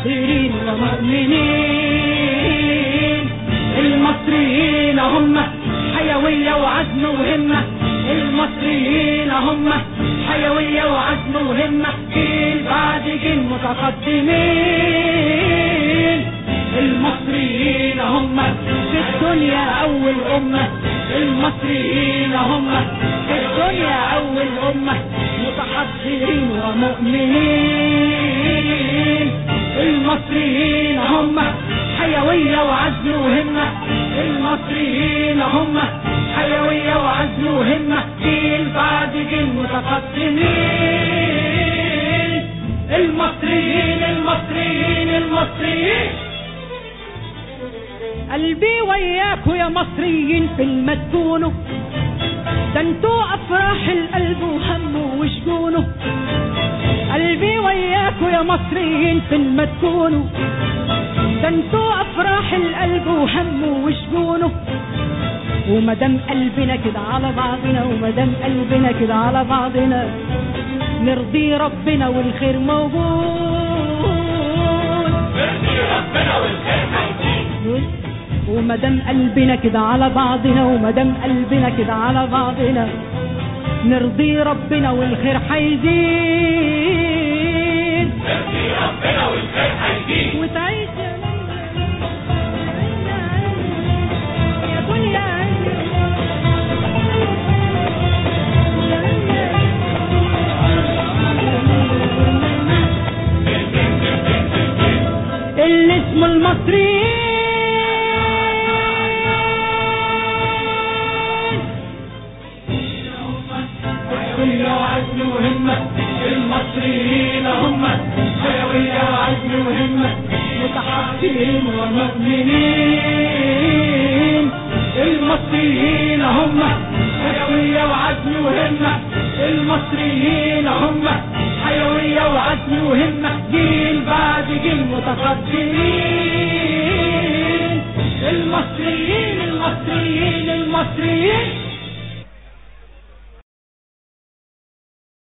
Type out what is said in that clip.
متحضرين ومؤمنين المصريين هم حيوية وعزم وهمة المصريين هم حيوية وعزم وهمة جيل بعد جيل متقدمين المصريين هم في الدنيا أول أمة المصريين هم في الدنيا أول أمة متحضرين ومؤمنين المصريين هم حيوية وعزم وهمة المصريين هم حيوية وعزم وهمة جيل بعد جيل متقدمين المصريين المصريين المصريين قلبي وياكوا يا مصريين في المدفونه ده انتوا افراح القلب وهمه وشجونه قلبي وياكوا يا مصريين في المدفونه ده انتوا افراح القلب وهمه وشجونه ومدام قلبنا كده على بعضنا ومدام قلبنا كده على بعضنا نرضي ربنا والخير موجود ومدام قلبنا كده على بعضنا ومدام قلبنا كده على بعضنا نرضي ربنا والخير هيزيد وتعيش يا يا دنيا اللي اسمه المصريين كل عزم وهمة المصريين هم حيوية وعزم وهمة متحضرين ومؤمنين المصريين هم حيوية وعزم وهمة المصريين هم حيوية وعزم وهمة جيل بعد جيل متقدمين المصريين المصريين المصريين